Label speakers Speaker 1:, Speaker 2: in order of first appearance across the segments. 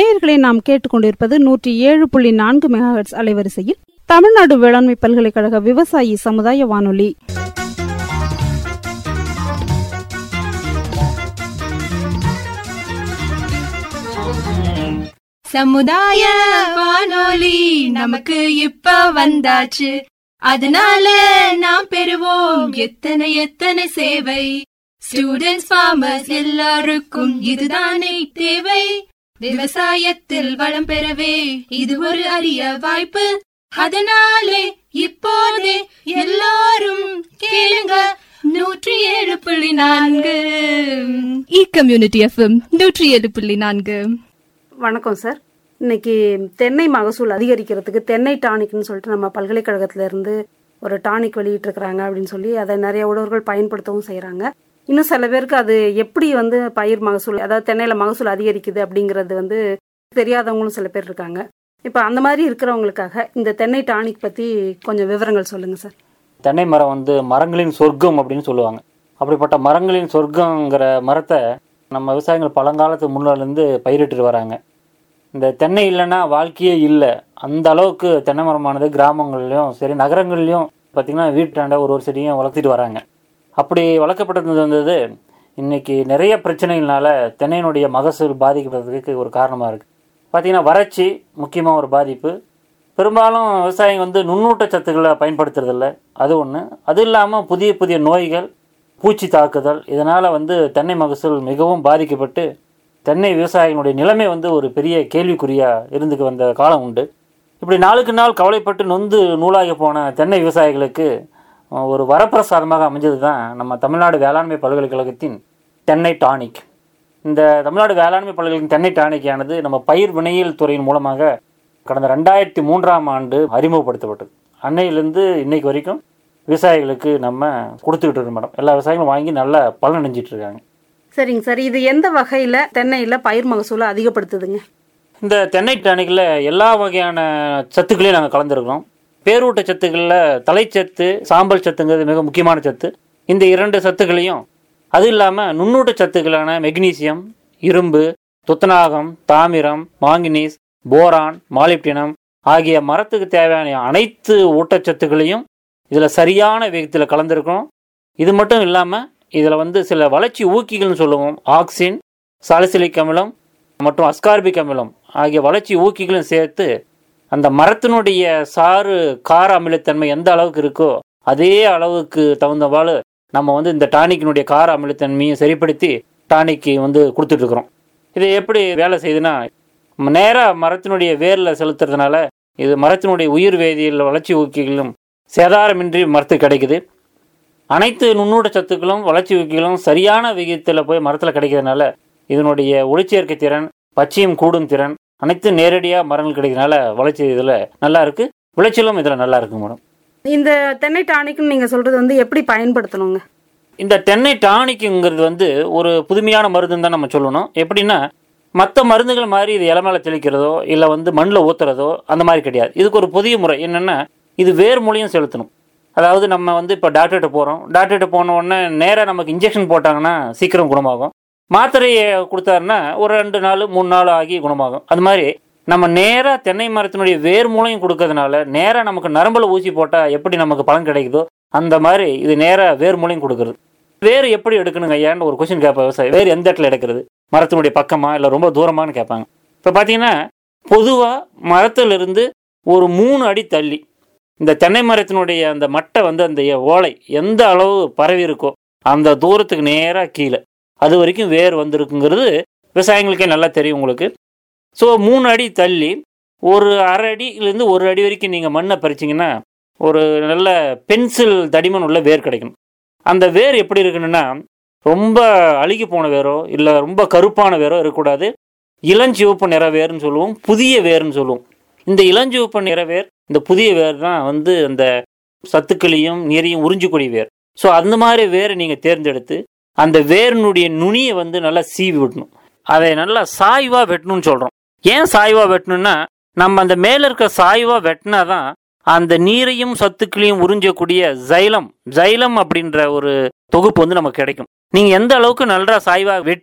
Speaker 1: நேயர்களை நாம் கேட்டுக்கொண்டிருப்பது நூற்றி ஏழு புள்ளி நான்கு மெகாஹெட்ஸ் அலைவரிசையில் தமிழ்நாடு வேளாண்மை பல்கலைக்கழக விவசாயி சமுதாய வானொலி
Speaker 2: சமுதாய வானொலி நமக்கு இப்ப வந்தாச்சு அதனால நாம் பெறுவோம் எத்தனை எத்தனை சேவை ஸ்டூடெண்ட்ஸ் ஃபார்மர்ஸ் எல்லாருக்கும் இதுதானே தேவை விவசாயத்தில் வளம் பெறவே இது ஒரு அரிய வாய்ப்பு அதனாலே இப்போதே எல்லாரும் கேளுங்க நூற்றி ஏழு புள்ளி நான்கு இ கம்யூனிட்டி எஃப்எம் நூற்றி ஏழு புள்ளி நான்கு
Speaker 1: வணக்கம் சார் இன்னைக்கு தென்னை மகசூல் அதிகரிக்கிறதுக்கு தென்னை டானிக்னு சொல்லிட்டு நம்ம பல்கலைக்கழகத்துல இருந்து ஒரு டானிக் வெளியிட்டிருக்கிறாங்க அப்படின்னு சொல்லி அதை நிறைய உழவர்கள் பயன்படுத்தவும் செய்கிறாங்க இன்னும் சில பேருக்கு அது எப்படி வந்து பயிர் மகசூல் அதாவது தென்னையில் மகசூல் அதிகரிக்குது அப்படிங்கிறது வந்து தெரியாதவங்களும் சில பேர் இருக்காங்க இப்போ அந்த மாதிரி இருக்கிறவங்களுக்காக இந்த தென்னை டானிக் பற்றி கொஞ்சம் விவரங்கள் சொல்லுங்கள் சார்
Speaker 3: தென்னை மரம் வந்து மரங்களின் சொர்க்கம் அப்படின்னு சொல்லுவாங்க அப்படிப்பட்ட மரங்களின் சொர்க்கங்கிற மரத்தை நம்ம விவசாயிகள் பழங்காலத்து முன்னிலேருந்து பயிரிட்டு வராங்க இந்த தென்னை இல்லைன்னா வாழ்க்கையே இல்லை அந்த அளவுக்கு தென்னை மரமானது கிராமங்கள்லையும் சரி நகரங்கள்லையும் பார்த்திங்கன்னா வீட்டாண்ட ஒரு ஒரு செடியும் வளர்த்திட்டு வராங்க அப்படி வளர்க்கப்பட்டது வந்தது இன்னைக்கு நிறைய பிரச்சனைகள்னால தென்னையினுடைய மகசூல் பாதிக்கப்படுறதுக்கு ஒரு காரணமாக இருக்குது பார்த்திங்கன்னா வறட்சி முக்கியமாக ஒரு பாதிப்பு பெரும்பாலும் விவசாயிங்க வந்து நுண்ணூட்ட சத்துக்களை பயன்படுத்துறதில்ல அது ஒன்று அது இல்லாமல் புதிய புதிய நோய்கள் பூச்சி தாக்குதல் இதனால் வந்து தென்னை மகசூல் மிகவும் பாதிக்கப்பட்டு தென்னை விவசாயிகளுடைய நிலைமை வந்து ஒரு பெரிய கேள்விக்குறியாக இருந்துக்கு வந்த காலம் உண்டு இப்படி நாளுக்கு நாள் கவலைப்பட்டு நொந்து நூலாகி போன தென்னை விவசாயிகளுக்கு அஹ், ஒரு வரப்பிரசாதமாக அமைஞ்சது தான் நம்ம தமிழ்நாடு வேளாண்மை பல்கலைக்கழகத்தின் தென்னை டானிக் இந்த தமிழ்நாடு வேளாண்மை பல்கலைக்கழகம் தென்னை டானிக்கானது நம்ம பயிர் வினையியல் துறையின் மூலமாக கடந்த ரெண்டாயிரத்தி மூன்றாம் ஆண்டு அறிமுகப்படுத்தப்பட்டது அன்னையிலேருந்து இன்னைக்கு வரைக்கும் விவசாயிகளுக்கு நம்ம கொடுத்துக்கிட்டு இருக்கோம் மேடம் எல்லா விவசாயிகளும் வாங்கி நல்ல பலன் அடைஞ்சிட்டு இருக்காங்க
Speaker 1: சரிங்க சார் இது எந்த வகையில் தென்னையில் பயிர் மகசூலை அதிகப்படுத்துதுங்க
Speaker 3: இந்த தென்னை டானிக்கில் எல்லா வகையான சத்துக்களையும் நாங்கள் கலந்துருக்கிறோம் பேரூட்ட சத்துக்களில் தலைச்சத்து சாம்பல் சத்துங்கிறது மிக முக்கியமான சத்து இந்த இரண்டு சத்துக்களையும் அது இல்லாமல் நுண்ணூட்ட சத்துக்களான மெக்னீசியம் இரும்பு துத்தநாகம் தாமிரம் மாங்கனீஸ் போரான் மாலிப்டினம் ஆகிய மரத்துக்கு தேவையான அனைத்து ஊட்டச்சத்துக்களையும் இதில் சரியான விகிதத்தில் கலந்துருக்கோம் இது மட்டும் இல்லாமல் இதில் வந்து சில வளர்ச்சி ஊக்கிகள்னு சொல்லுவோம் ஆக்சின் சாலிசிலிக் அமிலம் மற்றும் அஸ்கார்பிக் அமிலம் ஆகிய வளர்ச்சி ஊக்கிகளும் சேர்த்து அந்த மரத்தினுடைய சாறு கார அமிலத்தன்மை எந்த அளவுக்கு இருக்கோ அதே அளவுக்கு தகுந்தவாறு நம்ம வந்து இந்த டானிக்கினுடைய கார அமிலத்தன்மையை சரிப்படுத்தி டானிக்கு வந்து கொடுத்துட்டு இருக்கிறோம் இது எப்படி வேலை செய்யுதுன்னா நேராக மரத்தினுடைய வேரில் செலுத்துறதுனால இது மரத்தினுடைய உயிர் வேதியியல் வளர்ச்சி ஊக்கிகளும் சேதாரமின்றி மரத்துக்கு கிடைக்குது அனைத்து நுண்ணூட்ட சத்துக்களும் வளர்ச்சி ஊக்கிகளும் சரியான விகிதத்தில் போய் மரத்தில் கிடைக்கிறதுனால இதனுடைய ஒளிச்சேர்க்கை திறன் பச்சையும் கூடும் திறன் அனைத்து நேரடியாக மரங்கள் கிடைக்கிறதுனால வளர்ச்சி இதில் நல்லா இருக்கு விளைச்சலும் இதில் நல்லா இருக்கு மேடம்
Speaker 1: இந்த தென்னை டானிக்னு நீங்கள் சொல்கிறது வந்து எப்படி பயன்படுத்தணுங்க
Speaker 3: இந்த தென்னை டானிக்குங்கிறது வந்து ஒரு புதுமையான மருந்துன்னு தான் நம்ம சொல்லணும் எப்படின்னா மற்ற மருந்துகள் மாதிரி இது இலை மேலே தெளிக்கிறதோ இல்லை வந்து மண்ணில் ஊத்துறதோ அந்த மாதிரி கிடையாது இதுக்கு ஒரு புதிய முறை என்னென்னா இது வேர் மூலியம் செலுத்தணும் அதாவது நம்ம வந்து இப்போ டாக்டர்கிட்ட போகிறோம் டாக்டர்கிட்ட போன உடனே நேராக நமக்கு இன்ஜெக்ஷன் போட்டாங்கன்னா சீக்கிரம் குணமாகும் மாத்திரையை கொடுத்தாருன்னா ஒரு ரெண்டு நாள் மூணு நாள் ஆகி குணமாகும் அது மாதிரி நம்ம நேராக தென்னை மரத்தினுடைய வேர் மூலையும் கொடுக்கறதுனால நேராக நமக்கு நரம்புல ஊசி போட்டால் எப்படி நமக்கு பலன் கிடைக்குதோ அந்த மாதிரி இது நேராக வேர் மூலையும் கொடுக்குறது வேர் எப்படி எடுக்கணுங்க ஐயான்னு ஒரு கொஸ்டின் கேட்பேன் விவசாயி வேர் எந்த இடத்துல எடுக்கிறது மரத்தினுடைய பக்கமா இல்லை ரொம்ப தூரமான்னு கேட்பாங்க இப்போ பார்த்தீங்கன்னா பொதுவாக மரத்திலிருந்து ஒரு மூணு அடி தள்ளி இந்த தென்னை மரத்தினுடைய அந்த மட்டை வந்து அந்த ஓலை எந்த அளவு பரவி இருக்கோ அந்த தூரத்துக்கு நேராக கீழே அது வரைக்கும் வேர் வந்திருக்குங்கிறது விவசாயிகளுக்கே நல்லா தெரியும் உங்களுக்கு ஸோ மூணு அடி தள்ளி ஒரு அரை அடியிலேருந்து ஒரு அடி வரைக்கும் நீங்கள் மண்ணை பறிச்சிங்கன்னா ஒரு நல்ல பென்சில் தடிமன் உள்ள வேர் கிடைக்கும் அந்த வேர் எப்படி இருக்கணும்னா ரொம்ப அழுகி போன வேரோ இல்லை ரொம்ப கருப்பான வேரோ இருக்கக்கூடாது இளஞ்சிவப்பு நிற வேர்னு சொல்லுவோம் புதிய வேர்னு சொல்லுவோம் இந்த இளஞ்சிவப்பு நிற வேர் இந்த புதிய வேர் தான் வந்து அந்த சத்துக்களையும் நீரையும் உறிஞ்சக்கூடிய வேர் ஸோ அந்த மாதிரி வேரை நீங்கள் தேர்ந்தெடுத்து அந்த வேரினுடைய நுனியை வந்து நல்லா சீவி விடணும் அதை நல்லா சாய்வாக வெட்டணும்னு சொல்கிறோம் ஏன் சாய்வாக வெட்டணும்னா நம்ம அந்த மேலே இருக்க சாய்வாக வெட்டினா தான் அந்த நீரையும் சத்துக்களையும் உறிஞ்சக்கூடிய ஜைலம் ஜைலம் அப்படின்ற ஒரு தொகுப்பு வந்து நமக்கு கிடைக்கும் நீங்கள் எந்த அளவுக்கு நல்லா சாய்வாக வெட்டி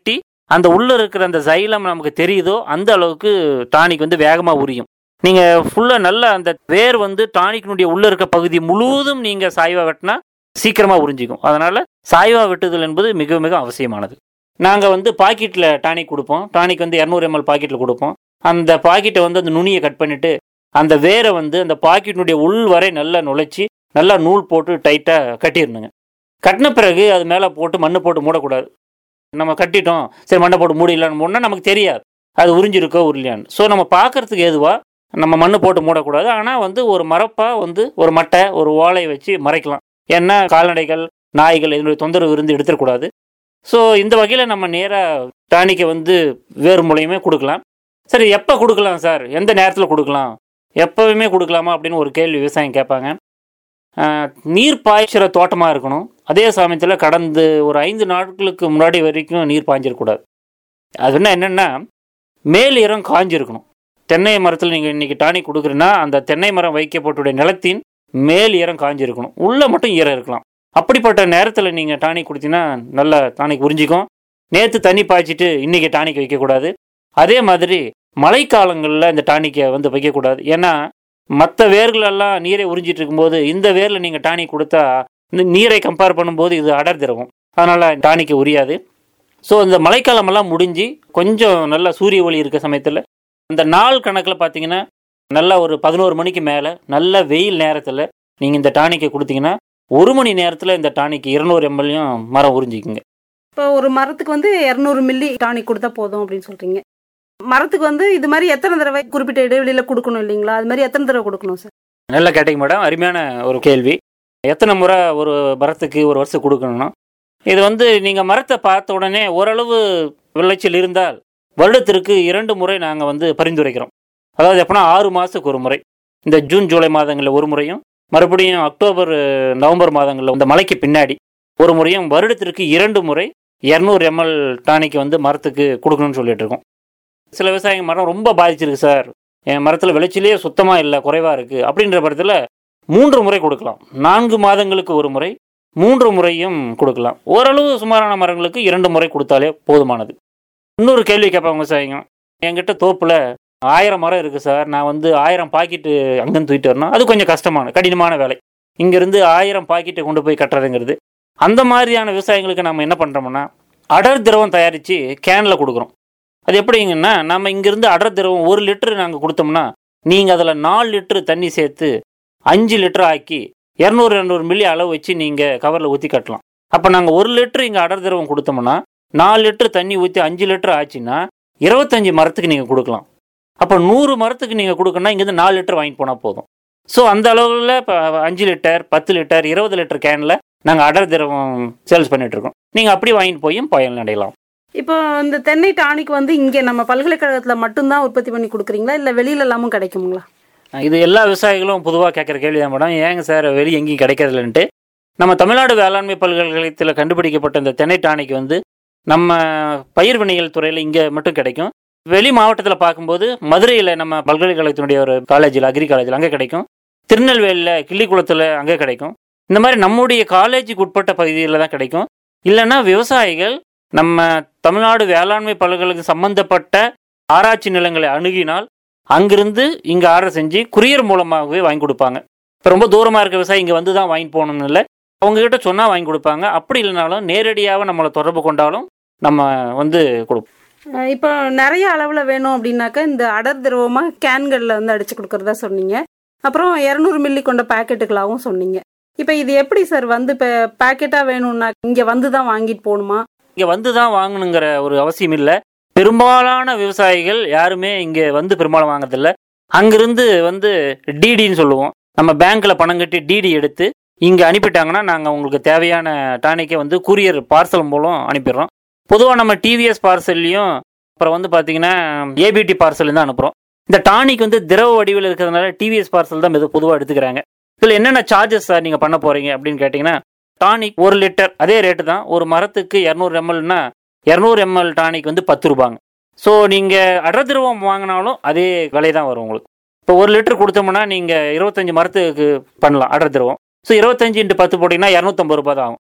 Speaker 3: அந்த உள்ள இருக்கிற அந்த சைலம் நமக்கு தெரியுதோ அந்த அளவுக்கு டானிக் வந்து வேகமா உரியும் நீங்க ஃபுல்லா நல்லா அந்த வேர் வந்து டானிக்கினுடைய உள்ள இருக்க பகுதி முழுவதும் நீங்க சாய்வா வெட்டினா சீக்கிரமா உறிஞ்சிக்கும் அதனால சாய்வா வெட்டுதல் என்பது மிக மிக அவசியமானது நாங்க வந்து பாக்கெட்ல டானிக் கொடுப்போம் டானிக் வந்து இரநூறு எம்எல் பாக்கெட்ல கொடுப்போம் அந்த பாக்கெட்டை வந்து அந்த நுனியை கட் பண்ணிட்டு அந்த வேரை வந்து அந்த பாக்கெட்டினுடைய உள் வரை நல்லா நுழைச்சி நல்லா நூல் போட்டு டைட்டாக கட்டிடணுங்க கட்டின பிறகு அது மேலே போட்டு மண்ணு போட்டு மூடக்கூடாது நம்ம கட்டிட்டோம் சரி மண்ணை போட்டு மூடிடலான்னு மூடினா நமக்கு தெரியாது அது உறிஞ்சிருக்கோ உருளையான்னு ஸோ நம்ம பார்க்கறதுக்கு எதுவா நம்ம மண்ணு போட்டு மூடக்கூடாது ஆனால் வந்து ஒரு மரப்பா வந்து ஒரு மட்டை ஒரு ஓலை வச்சு மறைக்கலாம் ஏன்னா கால்நடைகள் நாய்கள் இதனுடைய தொந்தரவு இருந்து எடுத்துடக்கூடாது ஸோ இந்த வகையில் நம்ம நேராக டானிக்கை வந்து வேறு மூலியமே கொடுக்கலாம் சரி எப்போ கொடுக்கலாம் சார் எந்த நேரத்தில் கொடுக்கலாம் எப்போவுமே கொடுக்கலாமா அப்படின்னு ஒரு கேள்வி விவசாயம் கேட்பாங்க ஆஹ், நீர் பாய்ச்சுற தோட்டமாக இருக்கணும் அதே சமயத்தில் கடந்து ஒரு ஐந்து நாட்களுக்கு முன்னாடி வரைக்கும் நீர் பாய்ஞ்சிடக்கூடாது அதுனா என்னென்னா மேல் ஈரம் காஞ்சிருக்கணும் தென்னை மரத்தில் நீங்கள் இன்றைக்கி டானிக் கொடுக்குறீங்கன்னா அந்த தென்னை மரம் வைக்கப்பட்டுடைய நிலத்தின் மேல் ஈரம் காஞ்சிருக்கணும் உள்ளே மட்டும் ஈரம் இருக்கலாம் அப்படிப்பட்ட நேரத்தில் நீங்கள் டானிக் கொடுத்தீங்கன்னா நல்ல டானிக் உறிஞ்சிக்கும் நேற்று தண்ணி பாய்ச்சிட்டு இன்றைக்கி டானிக் வைக்கக்கூடாது அதே மாதிரி மழைக்காலங்களில் இந்த டானிக்கை வந்து வைக்கக்கூடாது ஏன்னா மற்ற வேர்களெல்லாம் நீரை உறிஞ்சிட்டு இருக்கும்போது இந்த வேரில் நீங்கள் டானிக் கொடுத்தா இந்த நீரை கம்பேர் பண்ணும்போது இது அடர் திரவம் அதனால் டானிக்கு உரியாது ஸோ இந்த மழைக்காலமெல்லாம் முடிஞ்சு கொஞ்சம் நல்ல சூரிய ஒளி இருக்க சமயத்தில் இந்த நாள் கணக்கில் பார்த்தீங்கன்னா நல்லா ஒரு பதினோரு மணிக்கு மேலே நல்ல வெயில் நேரத்தில் நீங்கள் இந்த டானிக்கை கொடுத்தீங்கன்னா ஒரு மணி நேரத்தில் இந்த டானிக் இருநூறு எம்எல்லையும் மரம் உறிஞ்சிக்குங்க
Speaker 1: இப்போ ஒரு மரத்துக்கு வந்து இரநூறு மில்லி டானிக் கொடுத்தா போதும் அப்படின்னு சொல்றீங்க மரத்துக்கு வந்து இது மாதிரி எத்தனை தடவை குறிப்பிட்ட இடைவெளியில கொடுக்கணும் இல்லைங்களா அது மாதிரி எத்தனை தடவை கொடுக்கணும் சார்
Speaker 3: நல்லா கேட்டீங்க மேடம் அருமையான ஒரு கேள்வி எத்தனை முறை ஒரு மரத்துக்கு ஒரு வருஷம் கொடுக்கணும்னா இது வந்து நீங்கள் மரத்தை பார்த்த உடனே ஓரளவு விளைச்சல் இருந்தால் வருடத்திற்கு இரண்டு முறை நாங்கள் வந்து பரிந்துரைக்கிறோம் அதாவது எப்படின்னா ஆறு மாதத்துக்கு ஒரு முறை இந்த ஜூன் ஜூலை மாதங்களில் ஒரு முறையும் மறுபடியும் அக்டோபர் நவம்பர் மாதங்களில் இந்த மழைக்கு பின்னாடி ஒரு முறையும் வருடத்திற்கு இரண்டு முறை இரநூறு எம்எல் டானிக்கு வந்து மரத்துக்கு கொடுக்கணும்னு சொல்லிட்டு இருக்கோம் சில விவசாயிங்க மரம் ரொம்ப பாதிச்சிருக்கு சார் என் மரத்தில் விளைச்சலே சுத்தமாக இல்லை குறைவாக இருக்குது அப்படின்ற பட்சத்தில் மூன்று முறை கொடுக்கலாம் நான்கு மாதங்களுக்கு ஒரு முறை மூன்று முறையும் கொடுக்கலாம் ஓரளவு சுமாரான மரங்களுக்கு இரண்டு முறை கொடுத்தாலே போதுமானது இன்னொரு கேள்வி கேட்பாங்க விவசாயிங்க என்கிட்ட தோப்பில் ஆயிரம் மரம் இருக்குது சார் நான் வந்து ஆயிரம் பாக்கெட்டு அங்கேருந்து தூக்கிட்டு வரணும் அது கொஞ்சம் கஷ்டமான கடினமான வேலை இங்கேருந்து ஆயிரம் பாக்கெட்டை கொண்டு போய் கட்டுறதுங்கிறது அந்த மாதிரியான விவசாயிகளுக்கு நம்ம என்ன பண்ணுறோம்னா அடர் திரவம் தயாரித்து கேனில் கொடுக்குறோம் அது எப்படிங்கன்னா நம்ம இங்கேருந்து அடர் திரவம் ஒரு லிட்டரு நாங்கள் கொடுத்தோம்னா நீங்கள் அதில் நாலு லிட்டரு தண்ணி சேர்த்து அஞ்சு லிட்டர் ஆக்கி இரநூறு இரநூறு மில்லி அளவு வச்சு நீங்கள் கவரில் ஊற்றி கட்டலாம் அப்போ நாங்கள் ஒரு லிட்டர் இங்கே அடர் திரவம் கொடுத்தோம்னா நாலு லிட்டர் தண்ணி ஊற்றி அஞ்சு லிட்டர் ஆச்சுன்னா இருபத்தஞ்சி மரத்துக்கு நீங்கள் கொடுக்கலாம் அப்போ நூறு மரத்துக்கு நீங்கள் கொடுக்கணும்னா இங்கேருந்து நாலு லிட்டர் வாங்கிட்டு போனால் போதும் ஸோ அந்த அளவில் இப்போ அஞ்சு லிட்டர் பத்து லிட்டர் இருபது லிட்டர் கேனில் நாங்கள் அடர் திரவம் சேல்ஸ் பண்ணிட்டு இருக்கோம் நீங்கள் அப்படி வாங்கிட்டு போயும் பயன் அடையலாம்
Speaker 1: இப்போ இந்த தென்னை டானிக் வந்து இங்கே நம்ம பல்கலைக்கழகத்துல மட்டும்தான் உற்பத்தி பண்ணி கொடுக்குறீங்களா இல்லை வெளியில எல்லாமும் கிடைக்குங்களா
Speaker 3: இது எல்லா விவசாயிகளும் பொதுவாக கேட்குற கேள்வி தான் மேடம் ஏங்க சார் வெளியே எங்கேயும் கிடைக்கிறதில்லன்ட்டு நம்ம தமிழ்நாடு வேளாண்மை பல்கலைக்கழகத்தில் கண்டுபிடிக்கப்பட்ட இந்த தென்னை டானிக் வந்து நம்ம பயிர் வினைகள் துறையில் இங்கே மட்டும் கிடைக்கும் வெளி மாவட்டத்தில் பார்க்கும்போது மதுரையில் நம்ம பல்கலைக்கழகத்தினுடைய ஒரு காலேஜில் அக்ரி காலேஜில் அங்கே கிடைக்கும் திருநெல்வேலியில் கிள்ளிக்குளத்தில் அங்கே கிடைக்கும் இந்த மாதிரி நம்முடைய காலேஜுக்கு உட்பட்ட பகுதியில் தான் கிடைக்கும் இல்லைன்னா விவசாயிகள் நம்ம தமிழ்நாடு வேளாண்மை பல்கலைக்கழகம் சம்பந்தப்பட்ட ஆராய்ச்சி நிலங்களை அணுகினால் அங்கிருந்து இங்கே ஆர்டர் செஞ்சு குரியர் மூலமாகவே வாங்கி கொடுப்பாங்க இப்போ ரொம்ப தூரமாக இருக்க விவசாயி இங்கே வந்து தான் வாங்கி போகணும்னு இல்லை அவங்ககிட்ட சொன்னால் வாங்கி கொடுப்பாங்க அப்படி இல்லைனாலும் நேரடியாக நம்மளை தொடர்பு கொண்டாலும் நம்ம வந்து கொடுப்போம்
Speaker 1: அஹ் இப்போ நிறைய அளவுல வேணும் அப்படின்னாக்கா இந்த அடர் திரவமா கேன்கள்ல வந்து அடிச்சு கொடுக்கறதா சொன்னீங்க அப்புறம் இரநூறு மில்லி கொண்ட பாக்கெட்டுகளாகவும் சொன்னீங்க இப்போ இது எப்படி சார் வந்து இப்போ பாக்கெட்டா வேணும்னா இங்க வந்து தான் வாங்கிட்டு போகணுமா
Speaker 3: இங்கே வந்து தான் வாங்கணுங்கிற ஒரு அவசியம் இல்லை பெரும்பாலான விவசாயிகள் யாருமே இங்கே வந்து பெரும்பாலும் வாங்குறதில்ல அங்கிருந்து வந்து டிடின்னு சொல்லுவோம் நம்ம பேங்க்ல பணம் கட்டி டிடி எடுத்து இங்கே அனுப்பிட்டாங்கன்னா நாங்கள் உங்களுக்கு தேவையான டானிக்கை வந்து கூரியர் பார்சல் மூலம் அனுப்பிடுறோம் பொதுவாக நம்ம டிவிஎஸ் பார்சல்லையும் அப்புறம் வந்து பார்த்தீங்கன்னா ஏபிடி பார்சல் தான் அனுப்புகிறோம் இந்த டானிக் வந்து திரவ வடிவில் இருக்கிறதுனால டிவிஎஸ் பார்சல் தான் இது பொதுவாக எடுத்துக்கிறாங்க இதில் என்னென்ன சார்ஜஸ் சார் நீங்கள் பண்ண போகிறீங்க அப்படின்னு கேட்டிங்கன்னா டானிக் ஒரு லிட்டர் அதே ரேட்டு தான் ஒரு மரத்துக்கு இரநூறு எம்எல்னா இரநூறு எம்எல் டானிக் வந்து பத்து ரூபாங்க ஸோ நீங்கள் அடர் திரவம் வாங்கினாலும் அதே விலை தான் வரும் உங்களுக்கு இப்போ ஒரு லிட்டர் கொடுத்தோம்னா நீங்கள் இருபத்தஞ்சி மரத்துக்கு பண்ணலாம் அடர் திரவம் ஸோ இருபத்தஞ்சி இன்ட்டு பத்து போட்டிங்கன்னா இரநூத்தம்பது ரூபாய் தான் ஆகும்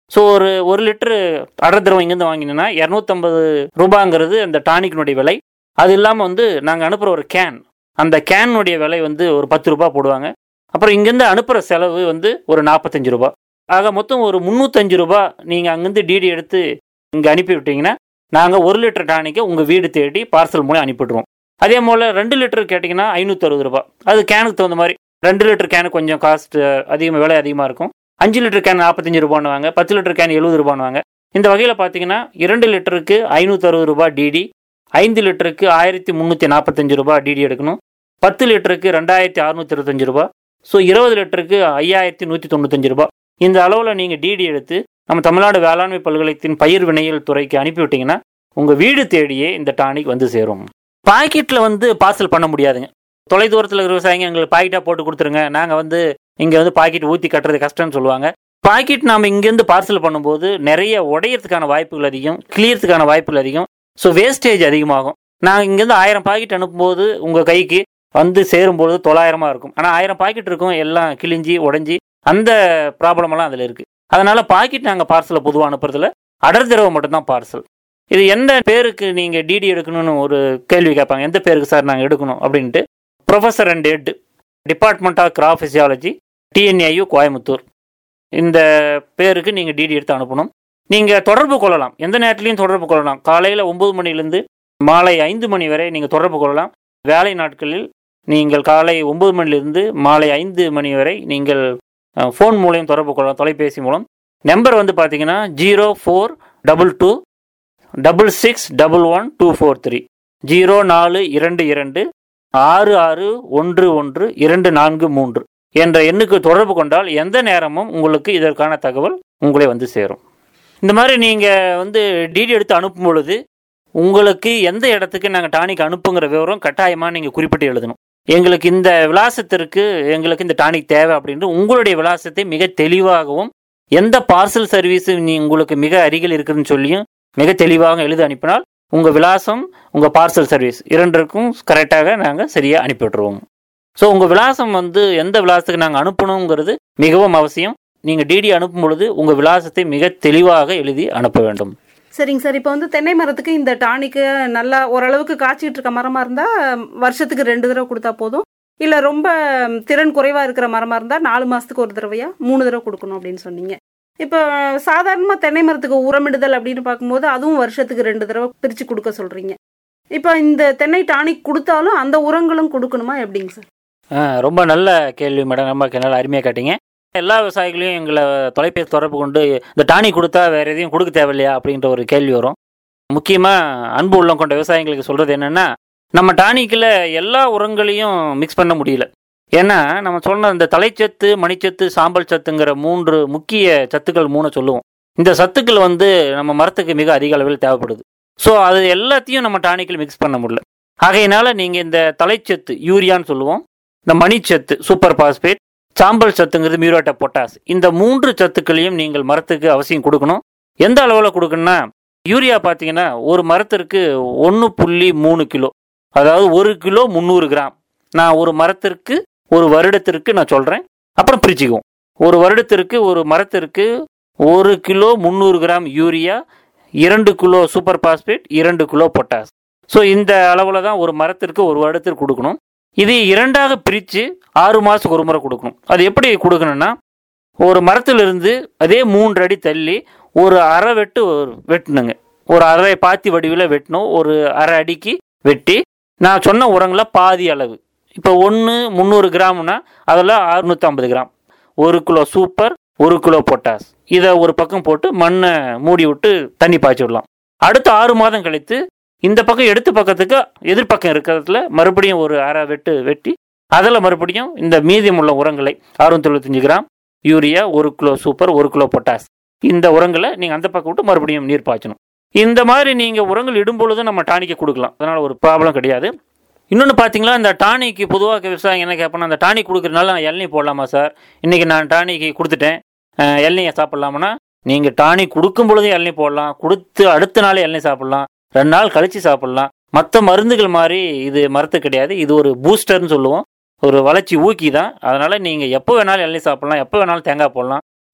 Speaker 3: ஸோ ஒரு ஒரு லிட்டரு அடர் திரவம் இங்கேருந்து வாங்கினீங்கன்னா இரநூத்தம்பது ரூபாங்கிறது அந்த டானிக்கினுடைய விலை அது இல்லாமல் வந்து நாங்கள் அனுப்புகிற ஒரு கேன் அந்த கேனுடைய விலை வந்து ஒரு பத்து ரூபாய் போடுவாங்க அப்புறம் இங்கேருந்து அனுப்புகிற செலவு வந்து ஒரு நாற்பத்தஞ்சு ரூபாய் ஆக மொத்தம் ஒரு முந்நூற்றஞ்சு ரூபாய் நீங்கள் அங்கேருந்து டிடி எடுத்து இங்கே அனுப்பி விட்டீங்கன்னா நாங்கள் ஒரு லிட்டர் டானிக்கை உங்கள் வீடு தேடி பார்சல் மூலம் அனுப்பிவிடுவோம் அதே போல் ரெண்டு லிட்டர் கேட்டிங்கன்னா ஐநூற்றி அறுபது ரூபாய் அது கேனுக்கு தகுந்த மாதிரி ரெண்டு லிட்டர் கேனு கொஞ்சம் காஸ்ட் அதிகமாக விலை அதிகமாக இருக்கும் அஞ்சு லிட்டர் கேன் நாற்பத்தஞ்சு ரூபான்னுவாங்க பத்து லிட்டர் கேன் எழுபது ரூபான்னுவாங்க இந்த வகையில் பார்த்தீங்கன்னா இரண்டு லிட்டருக்கு ஐநூற்றி அறுபது ரூபாய் டிடி ஐந்து லிட்டருக்கு ஆயிரத்தி முந்நூற்றி நாற்பத்தஞ்சு ரூபாய் டிடி எடுக்கணும் பத்து லிட்டருக்கு ரெண்டாயிரத்தி அறுநூத்தி இருபத்தஞ்சு ரூபாய் ஸோ இருபது லிட்டருக்கு ஐயாயிரத்தி நூற்றி தொண்ணூத்தஞ்சு ரூபாய் இந்த அளவில் நீங்கள் டிடி எடுத்து நம்ம தமிழ்நாடு வேளாண்மை பல்கலைத்தின் பயிர் வினையியல் துறைக்கு அனுப்பிவிட்டீங்கன்னா உங்கள் வீடு தேடியே இந்த டானிக் வந்து சேரும் பாக்கெட்டில் வந்து பார்சல் பண்ண முடியாதுங்க தொலைதூரத்தில் இருக்கிற விவசாயிங்க எங்களுக்கு பாக்கெட்டாக போட்டு கொடுத்துருங்க நாங்கள் வந்து இங்கே வந்து பாக்கெட் ஊற்றி கட்டுறது கஷ்டம்னு சொல்லுவாங்க பாக்கெட் நாம் இங்கேருந்து பார்சல் பண்ணும்போது நிறைய உடையறதுக்கான வாய்ப்புகள் அதிகம் கிளியறதுக்கான வாய்ப்புகள் அதிகம் ஸோ வேஸ்டேஜ் அதிகமாகும் நான் இங்கேருந்து ஆயிரம் பாக்கெட் அனுப்பும்போது உங்கள் கைக்கு வந்து சேரும்பொழுது தொள்ளாயிரமா இருக்கும் ஆனால் ஆயிரம் பாக்கெட் இருக்கும் எல்லாம் கிழிஞ்சி உடஞ்சி அந்த ப்ராப்ளமெல்லாம் அதில் இருக்குது அதனால் பாக்கெட் நாங்கள் பார்சலை பொதுவாக அனுப்புறதுல அடர் திரவம் மட்டும்தான் பார்சல் இது எந்த பேருக்கு நீங்கள் டிடி எடுக்கணும்னு ஒரு கேள்வி கேட்பாங்க எந்த பேருக்கு சார் நாங்கள் எடுக்கணும் அப்படின்ட்டு professor and head department of crop physiology T N A U Coimbatore இந்த பேருக்கு நீங்கள் டிடி எடுத்து அனுப்பணும் நீங்கள் தொடர்பு கொள்ளலாம் எந்த நேரத்துலையும் தொடர்பு கொள்ளலாம் காலையில் ஒம்பது மணிலேருந்து மாலை ஐந்து மணி வரை நீங்கள் தொடர்பு கொள்ளலாம் வேலை நாட்களில் நீங்கள் காலை ஒம்பது மணிலிருந்து மாலை ஐந்து மணி வரை நீங்கள் ஃபோன் மூலம் தொடர்பு கொள்ளலாம் தொலைபேசி மூலம் நம்பர் வந்து பார்த்தீங்கன்னா zero four double two double six double one two four three zero நாலு இரண்டு இரண்டு ஆறு ஆறு ஒன்று ஒன்று இரண்டு நான்கு மூன்று என்ற எண்ணுக்கு தொடர்பு கொண்டால் எந்த நேரமும் உங்களுக்கு இதற்கான தகவல் உங்களை வந்து சேரும் இந்த மாதிரி நீங்கள் வந்து டிடி எடுத்து அனுப்பும் பொழுது உங்களுக்கு எந்த இடத்துக்கு நாங்கள் டானிக் அனுப்புங்கிற விவரம் கட்டாயமாக நீங்கள் குறிப்பிட்டு எழுதணும் எங்களுக்கு இந்த விலாசத்திற்கு எங்களுக்கு இந்த டானிக் தேவை அப்படின்ட்டு உங்களுடைய விலாசத்தை மிக தெளிவாகவும் எந்த பார்சல் சர்வீஸ் நீ உங்களுக்கு மிக அருகில் இருக்குதுன்னு சொல்லியும் மிக தெளிவாக எழுதி அனுப்பினால் உங்கள் விலாசம் உங்கள் பார்சல் சர்வீஸ் இரண்டிற்கும் கரெக்டாக நாங்கள் சரியாக அனுப்பி விட்டுருவோம் ஸோ உங்கள் விலாசம் வந்து எந்த விலாசத்துக்கு நாங்கள் அனுப்பணுங்கிறது மிகவும் அவசியம் நீங்கள் டிடி அனுப்பும் பொழுது உங்கள் விலாசத்தை மிக தெளிவாக எழுதி அனுப்ப வேண்டும்
Speaker 1: சரிங்க சார் இப்போ வந்து தென்னை மரத்துக்கு இந்த டானிக்கு நல்லா ஓரளவுக்கு காய்ச்சிட்டு இருக்க மரமா இருந்தா வருஷத்துக்கு ரெண்டு தடவை கொடுத்தா போதும் இல்ல ரொம்ப திறன் குறைவா இருக்கிற மரமா இருந்தா நாலு மாசத்துக்கு ஒரு தடவையா மூணு தடவை கொடுக்கணும் அப்படின்னு சொன்னீங்க இப்போ சாதாரணமா தென்னை மரத்துக்கு உரமிடுதல் அப்படின்னு பார்க்கும்போது அதுவும் வருஷத்துக்கு ரெண்டு தடவை பிரிச்சு கொடுக்க சொல்றீங்க இப்போ இந்த தென்னை டானிக் கொடுத்தாலும் அந்த உரங்களும் கொடுக்கணுமா எப்படிங்க சார்
Speaker 3: ஆ, ரொம்ப நல்ல கேள்வி மேடம் ரொம்ப நல்ல அருமையாக கேட்டீங்க எல்லா விவசாயிகளையும் எங்களை தொலைபேசி தொடர்பு கொண்டு இந்த டானி கொடுத்தா வேற எதையும் கொடுக்க தேவையில்லையா அப்படின்ற ஒரு கேள்வி வரும் முக்கியமாக அன்பு உள்ளம் கொண்ட விவசாயிகளுக்கு சொல்கிறது என்னென்னா நம்ம டானிக்கில் எல்லா உரங்களையும் மிக்ஸ் பண்ண முடியல ஏன்னா நம்ம சொன்ன இந்த தலைச்சத்து மணிச்சத்து சாம்பல் சத்துங்கிற மூன்று முக்கிய சத்துக்கள் மூணு சொல்லுவோம் இந்த சத்துக்கள் வந்து நம்ம மரத்துக்கு மிக அதிக அளவில் தேவைப்படுது ஸோ அது எல்லாத்தையும் நம்ம டானிக்கில் மிக்ஸ் பண்ண முடியல ஆகையினால நீங்கள் இந்த தலைச்சத்து யூரியான்னு சொல்லுவோம் இந்த மணிச்சத்து சூப்பர் பாஸ்பேட் சாம்பல் சத்துங்கிறது மியூரேட் ஆஃப் பொட்டாஸ் இந்த மூன்று சத்துக்களையும் நீங்கள் மரத்துக்கு அவசியம் கொடுக்கணும் எந்த அளவில் கொடுக்கணும்னா யூரியா பார்த்தீங்கன்னா ஒரு மரத்திற்கு ஒன்று புள்ளி மூணு கிலோ அதாவது ஒரு கிலோ முந்நூறு கிராம் நான் ஒரு மரத்திற்கு ஒரு வருடத்திற்கு நான் சொல்கிறேன் அப்புறம் பிரிச்சுக்குவோம் ஒரு வருடத்திற்கு ஒரு மரத்திற்கு ஒரு கிலோ முந்நூறு கிராம் யூரியா இரண்டு கிலோ சூப்பர் பாஸ்பேட் இரண்டு கிலோ பொட்டாஸ் ஸோ இந்த அளவில் தான் ஒரு மரத்திற்கு ஒரு வருடத்திற்கு கொடுக்கணும் இது இரண்டாக பிரித்து ஆறு மாதத்துக்கு ஒரு முறை கொடுக்கணும் அது எப்படி கொடுக்கணும்னா ஒரு மரத்திலிருந்து அதே மூன்று அடி தள்ளி ஒரு அரை வெட்டு ஒரு வெட்டணுங்க ஒரு அரை பாத்தி வடிவில் வெட்டணும் ஒரு அரை அடிக்கு வெட்டி நான் சொன்ன உரங்களை பாதி அளவு இப்போ ஒன்று முந்நூறு கிராம்னா அதில் அறுநூற்றம்பது கிராம் ஒரு கிலோ சூப்பர் ஒரு கிலோ பொட்டாஸ் இதை ஒரு பக்கம் போட்டு மண்ணை மூடி விட்டு தண்ணி பாய்ச்சி விடலாம் அடுத்த ஆறு மாதம் கழித்து இந்த பக்கம் எடுத்த பக்கத்துக்கு எதிர்பக்கம் இருக்கிறதுல மறுபடியும் ஒரு அரை வெட்டு வெட்டி அதில் மறுபடியும் இந்த மீதமுள்ள உரங்களை அறுநூத்தி கிராம் யூரியா ஒரு கிலோ சூப்பர் ஒரு கிலோ பொட்டாஸ் இந்த உரங்களை நீங்கள் அந்த பக்கம் விட்டு மறுபடியும் நீர் பாய்ச்சணும் இந்த மாதிரி நீங்கள் உரங்கள் இடும் பொழுது நம்ம டானிக்கை கொடுக்கலாம் அதனால் ஒரு ப்ராப்ளம் கிடையாது இன்னொன்று பார்த்தீங்களா இந்த டானிக்கு பொதுவாக விவசாயம் என்ன கேட்பேன்னா அந்த டானிக் கொடுக்குறதுனால நான் இளநீ போடலாமா சார் இன்றைக்கி நான் டானிக்கு கொடுத்துட்டேன் அஹ், இளநியை சாப்பிட்லாமனா நீங்கள் டானிக் கொடுக்கும் பொழுதும் இளநீ போடலாம் கொடுத்து அடுத்த நாளே இளநீ சாப்பிட்லாம் ரெண்டு நாள் கழித்து சாப்பிட்லாம் மற்ற மருந்துகள் மாதிரி இது மரத்து கிடையாது இது ஒரு பூஸ்டர்னு சொல்லுவோம் ஒரு வளர்ச்சி ஊக்கி தான் அதனால் நீங்கள் எப்போ வேணாலும் இளநீ சாப்பிட்லாம் எப்போ வேணாலும் தேங்காய் போடலாம்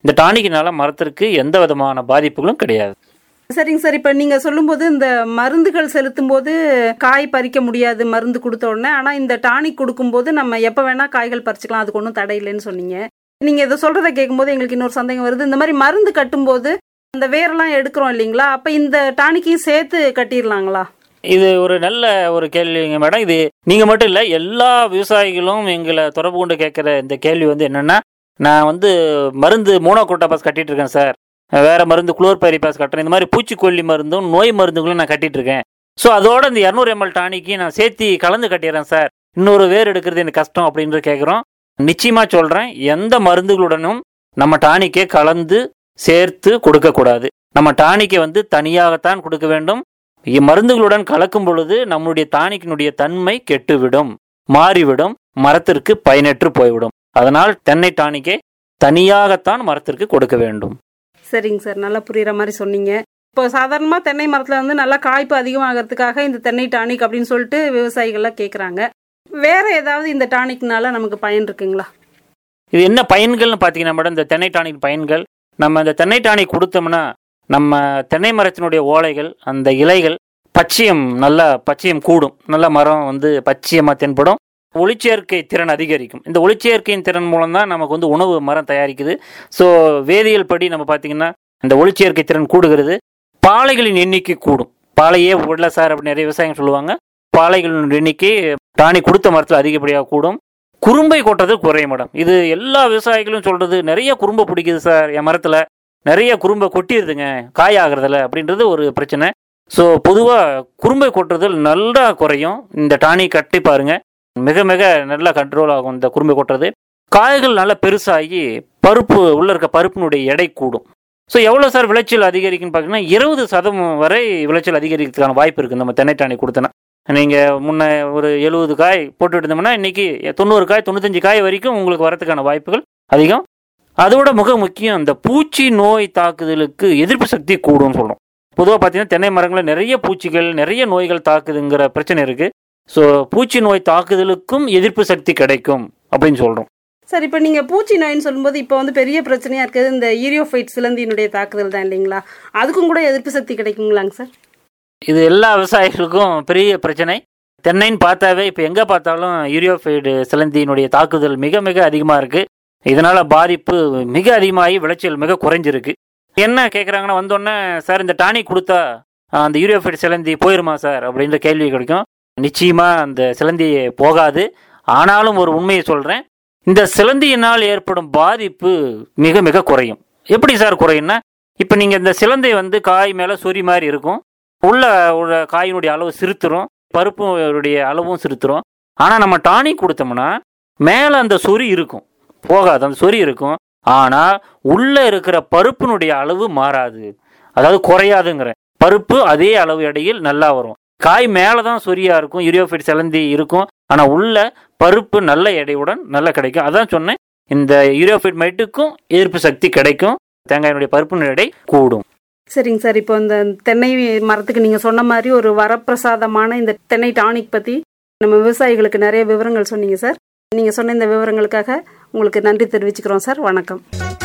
Speaker 3: இந்த டானிக்கினால மரத்திற்கு எந்த விதமான பாதிப்புகளும் கிடையாது
Speaker 1: சரிங்க சார் இப்போ நீங்க சொல்லும்போது இந்த மருந்துகள் செலுத்தும் போது காய் பறிக்க முடியாது மருந்து கொடுத்த உடனே ஆனா இந்த டானிக் கொடுக்கும்போது நம்ம எப்ப வேணா காய்கள் பறிச்சுக்கலாம் அதுக்கு ஒன்றும் தடை இல்லைன்னு சொன்னீங்க நீங்க இதை சொல்றத கேட்கும்போது எங்களுக்கு இன்னொரு சந்தேகம் வருது இந்த மாதிரி மருந்து கட்டும்போது அந்த வேரெல்லாம் எடுக்கிறோம் இல்லைங்களா அப்ப இந்த டானிக்கையும் சேர்த்து கட்டிடலாங்களா
Speaker 3: இது ஒரு நல்ல ஒரு கேள்விங்க மேடம் இது நீங்க மட்டும் இல்ல எல்லா விவசாயிகளும் எங்களை தொடர்பு கொண்டு கேட்குற இந்த கேள்வி வந்து என்னன்னா நான் வந்து மருந்து மோனோகோட்டாபாஸ் கட்டிட்டு இருக்கேன் சார் வேற மருந்து குளோர்பைரிபாஸ் கட்டுறேன் இந்த மாதிரி பூச்சிக்கொல்லி மருந்தும் நோய் மருந்துகளும் நான் கட்டிட்டு இருக்கேன் ஸோ அதோட இந்த இரநூறு எம்எல் டானிக்கு நான் சேர்த்தி கலந்து கட்டிடுறேன் சார் இன்னொரு வேர் எடுக்கிறது எனக்கு கஷ்டம் அப்படின்றது கேட்குறோம் நிச்சயமா சொல்றேன் எந்த மருந்துகளுடனும் நம்ம டானிக்கை கலந்து சேர்த்து கொடுக்கக்கூடாது நம்ம டானிக்கை வந்து தனியாகத்தான் கொடுக்க வேண்டும் மருந்துகளுடன் கலக்கும் பொழுது நம்முடைய டானிக்கினுடைய தன்மை கெட்டுவிடும் மாறிவிடும் மரத்திற்கு பயனற்று போய்விடும் அதனால் தென்னை டானிக்கை தனியாகத்தான் மரத்திற்கு கொடுக்க வேண்டும்
Speaker 1: சரிங்க சார் நல்லா புரியுற மாதிரி சொன்னீங்க இப்போ சாதாரணமாக தென்னை மரத்தில் வந்து நல்லா காய்ப்பு அதிகமாகிறதுக்காக இந்த தென்னை டானிக் அப்படின்னு சொல்லிட்டு விவசாயிகள்லாம் கேட்குறாங்க வேற ஏதாவது இந்த டானிக்னால நமக்கு பயன் இருக்குங்களா
Speaker 3: இது என்ன பயன்கள்னு பார்த்தீங்கன்னா மேடம் இந்த தென்னை டானிக் பயன்கள் நம்ம இந்த தென்னை டானிக் கொடுத்தோம்னா நம்ம தென்னை மரத்தினுடைய ஓலைகள் அந்த இலைகள் பச்சையம் நல்லா பச்சையம் கூடும் நல்ல மரம் வந்து பச்சையமாக தென்படும் ஒளிச்சேர்க்கை திறன் அதிகரிக்கும் இந்த ஒளிச்சேர்க்கையின் திறன் மூலம் தான் நமக்கு வந்து உணவு மரம் தயாரிக்குது ஸோ வேதியியல் படி நம்ம பார்த்தீங்கன்னா இந்த ஒளிச்சேர்க்கை திறன் கூடுகிறது பாலைகளின் எண்ணிக்கை கூடும் பாலையே விடல சார் அப்படின்னு நிறைய விவசாயிகள் சொல்லுவாங்க பாலைகளின் எண்ணிக்கை டானி கொடுத்த மரத்தில் அதிகப்படியாக கூடும் குறும்பை கொட்டுறது குறையும் மேடம் இது எல்லா விவசாயிகளும் சொல்றது நிறைய குறும்பை பிடிக்குது சார் என் மரத்தில் நிறைய குறும்பை கொட்டிடுதுங்க காய் ஆகுறதில்ல அப்படின்றது ஒரு பிரச்சனை ஸோ பொதுவாக குறும்பை கொட்டுறதுல நல்லா குறையும் இந்த டானி கட்டி பாருங்க மிக மிக நல்லா கண்ட்ரோல் ஆகும் இந்த குறும்பை கொட்டுறது காய்கள் நல்லா பெருசாகி பருப்பு உள்ள இருக்க பருப்பினுடைய எடை கூடும் ஸோ எவ்வளோ சார் விளைச்சல் அதிகரிக்குன்னு பார்த்தீங்கன்னா இருபது சதவீதம் வரை விளைச்சல் அதிகரிக்கிறதுக்கான வாய்ப்பு இருக்குது நம்ம தென்னை டானி கொடுத்தனா நீங்கள் முன்ன ஒரு எழுபது காய் போட்டு இருந்தோம்னா இன்னைக்கு தொண்ணூறு காய் தொண்ணூத்தஞ்சு காய் வரைக்கும் உங்களுக்கு வரதுக்கான வாய்ப்புகள் அதிகம் அதோட மிக முக்கியம் இந்த பூச்சி நோய் தாக்குதலுக்கு எதிர்ப்பு சக்தி கூடும்னு சொல்கிறோம் பொதுவாக பார்த்தீங்கன்னா தென்னை மரங்களில் நிறைய பூச்சிகள் நிறைய நோய்கள் தாக்குதுங்கிற பிரச்சனை இருக்குது ஸோ பூச்சி நோய் தாக்குதலுக்கும் எதிர்ப்பு சக்தி கிடைக்கும் அப்படின்னு சொல்கிறோம்
Speaker 1: சார் இப்போ நீங்கள் பூச்சி நோயின்னு சொல்லும்போது இப்போ வந்து பெரிய பிரச்சனையாக இருக்குது இந்த ஈரியோஃபைட் சிலந்தியினுடைய தாக்குதல் தான் இல்லைங்களா அதுக்கும் கூட எதிர்ப்பு சக்தி கிடைக்குங்களாங்க சார்
Speaker 3: இது எல்லா விவசாயிகளுக்கும் பெரிய பிரச்சனை தென்னைன்னு பார்த்தாவே இப்போ எங்கே பார்த்தாலும் யூரியோஃபைடு சிலந்தியினுடைய தாக்குதல் மிக மிக அதிகமாக இருக்குது இதனால் பாதிப்பு மிக அதிகமாகி விளைச்சல் மிக குறைஞ்சிருக்கு என்ன கேட்குறாங்கன்னா வந்தோடனே சார் இந்த டானிக் கொடுத்தா அந்த யூரியோஃபைடு சிலந்தி போயிருமா சார் அப்படின்ற கேள்வி கிடைக்கும் நிச்சயமாக அந்த சிலந்தி போகாது ஆனாலும் ஒரு உண்மையை சொல்கிறேன் இந்த சிலந்தியினால் ஏற்படும் பாதிப்பு மிக மிக குறையும் எப்படி சார் குறையும்னா இப்போ நீங்கள் இந்த சிலந்தை வந்து காய் மேலே சொறி மாதிரி இருக்கும் உள்ள உள்ள காயினுடைய அளவு சிறுத்துரும் பருப்புடைய அளவும் சிறுத்துரும் ஆனால் நம்ம டானிக் கொடுத்தோம்னா மேலே அந்த சொறி இருக்கும் போகாது அந்த சொறி இருக்கும் ஆனால் உள்ள இருக்கிற பருப்பினுடைய அளவு மாறாது அதாவது குறையாதுங்கிற பருப்பு அதே அளவு எடையில் நல்லா வரும் காய் மேலே தான் சொரியா இருக்கும் யூரியோஃபைட் சிலந்தி இருக்கும் ஆனால் உள்ள பருப்பு நல்ல எடையுடன் நல்லா கிடைக்கும் அதான் சொன்னேன் இந்த யூரியோஃபைட் மைட்டுக்கும் எதிர்ப்பு சக்தி கிடைக்கும் தேங்காயினுடைய பருப்பினுடைய எடை கூடும்
Speaker 1: சரிங்க சார் இப்போ இந்த தென்னை மரத்துக்கு நீங்கள் சொன்ன மாதிரி ஒரு வரப்பிரசாதமான இந்த தென்னை டானிக் பற்றி நம்ம விவசாயிகளுக்கு நிறைய விவரங்கள் சொன்னீங்க சார் நீங்கள் சொன்ன இந்த விவரங்களுக்காக உங்களுக்கு நன்றி தெரிவிச்சுக்கிறோம் சார் வணக்கம்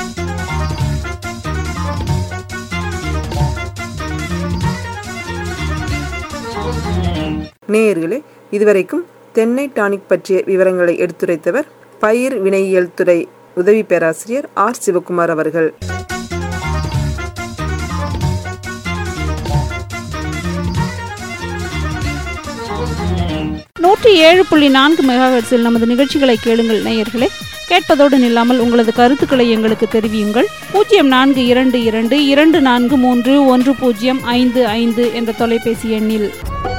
Speaker 4: நேயர்களே இதுவரைக்கும் தென்னை டானிக் பற்றிய விவரங்களை எடுத்துரைத்தவர் பயிர் வினையியல் துறை உதவி பேராசிரியர் ஆர் சிவகுமார் அவர்கள்
Speaker 5: நூற்றி ஏழு புள்ளி நான்கு மெகாஹெர்ட்ஸில் நமது நிகழ்ச்சிகளை கேளுங்கள் நேயர்களே கேட்பதோடு நில்லாமல் உங்களது கருத்துக்களை எங்களுக்கு தெரிவியுங்கள் பூஜ்ஜியம் நான்கு இரண்டு இரண்டு இரண்டு நான்கு மூன்று ஒன்று பூஜ்ஜியம் ஐந்து ஐந்து என்ற தொலைபேசி எண்ணில்